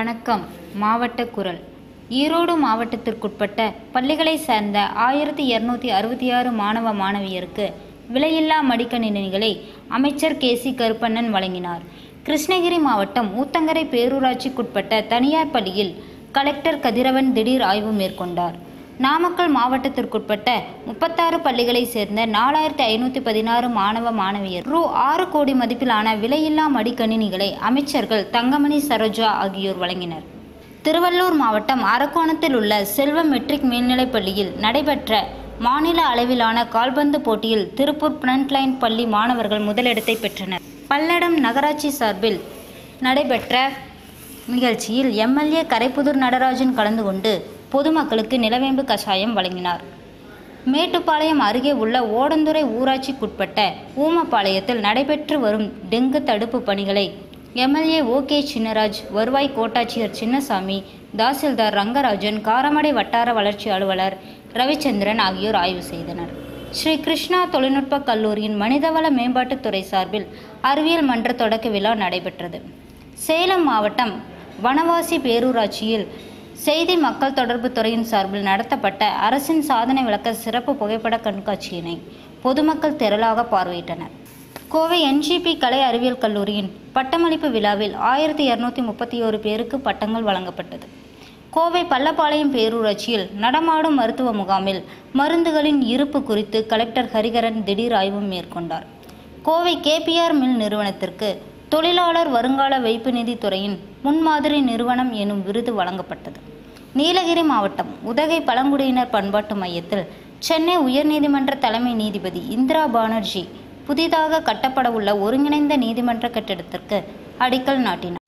வணக்கம் மாவட்ட குரல் ஈரோடு மாவட்டத்திற்குட்பட்ட பள்ளிகளை சேர்ந்த ஆயிரத்தி இருநூத்தி அறுபத்தி ஆறு மாணவ மாணவியருக்கு விலையில்லா மடிக்கணினிகளை அமைச்சர் கே சி கருப்பண்ணன் வழங்கினார் கிருஷ்ணகிரி மாவட்டம் ஊத்தங்கரை பேரூராட்சிக்குட்பட்ட தனியார் பள்ளியில் கலெக்டர் கதிரவன் திடீர் ஆய்வு மேற்கொண்டார் நாமக்கல் மாவட்டத்திற்குட்பட்ட முப்பத்தாறு பள்ளிகளை சேர்ந்த நாலாயிரத்தி ஐநூற்றி பதினாறு மாணவ மாணவியர் ரூ ஆறு கோடி மதிப்பிலான விலையில்லா மடிக்கணினிகளை அமைச்சர்கள் தங்கமணி சரோஜா ஆகியோர் வழங்கினர் திருவள்ளூர் மாவட்டம் அரக்கோணத்தில் உள்ள செல்வம் மெட்ரிக் மேல்நிலைப் பள்ளியில் நடைபெற்ற மாநில அளவிலான கால்பந்து போட்டியில் திருப்பூர் பிரண்ட்லைன் பள்ளி மாணவர்கள் முதலிடத்தை பெற்றனர் பல்லடம் நகராட்சி சார்பில் நடைபெற்ற நிகழ்ச்சியில் எம்எல்ஏ கரைப்புதூர் நடராஜன் கலந்து கொண்டு பொதுமக்களுக்கு நிலவேம்பு கஷாயம் வழங்கினார் மேட்டுப்பாளையம் அருகே உள்ள ஓடந்துறை ஊராட்சிக்குட்பட்ட ஊமப்பாளையத்தில் நடைபெற்று வரும் டெங்கு தடுப்பு பணிகளை எம்எல்ஏ ஓ கே சின்னராஜ் வருவாய் கோட்டாட்சியர் சின்னசாமி தாசில்தார் ரங்கராஜன் காரமடை வட்டார வளர்ச்சி அலுவலர் ரவிச்சந்திரன் ஆகியோர் ஆய்வு செய்தனர் ஸ்ரீ கிருஷ்ணா தொழில்நுட்ப கல்லூரியின் மனிதவள மேம்பாட்டுத்துறை சார்பில் அறிவியல் மன்ற தொடக்க விழா நடைபெற்றது சேலம் மாவட்டம் வனவாசி பேரூராட்சியில் செய்தி மக்கள் தொடர்பு துறையின் சார்பில் நடத்தப்பட்ட அரசின் சாதனை விளக்க சிறப்பு புகைப்பட கண்காட்சியினை பொதுமக்கள் திரளாக பார்வையிட்டனர் கோவை என்ஜிபி கலை அறிவியல் கல்லூரியின் பட்டமளிப்பு விழாவில் ஆயிரத்தி இரநூத்தி முப்பத்தி ஓரு பேருக்கு பட்டங்கள் வழங்கப்பட்டது கோவை பள்ளப்பாளையம் பேரூராட்சியில் நடமாடும் மருத்துவ முகாமில் மருந்துகளின் இருப்பு குறித்து கலெக்டர் ஹரிகரன் திடீர் ஆய்வு மேற்கொண்டார் கோவை கேபிஆர் மில் நிறுவனத்திற்கு தொழிலாளர் வருங்கால வைப்பு நிதி துறையின் முன்மாதிரி நிறுவனம் எனும் விருது வழங்கப்பட்டது நீலகிரி மாவட்டம் உதகை பழங்குடியினர் பண்பாட்டு மையத்தில் சென்னை உயர்நீதிமன்ற தலைமை நீதிபதி இந்திரா பானர்ஜி புதிதாக கட்டப்பட உள்ள ஒருங்கிணைந்த நீதிமன்ற கட்டிடத்திற்கு அடிக்கல் நாட்டினார்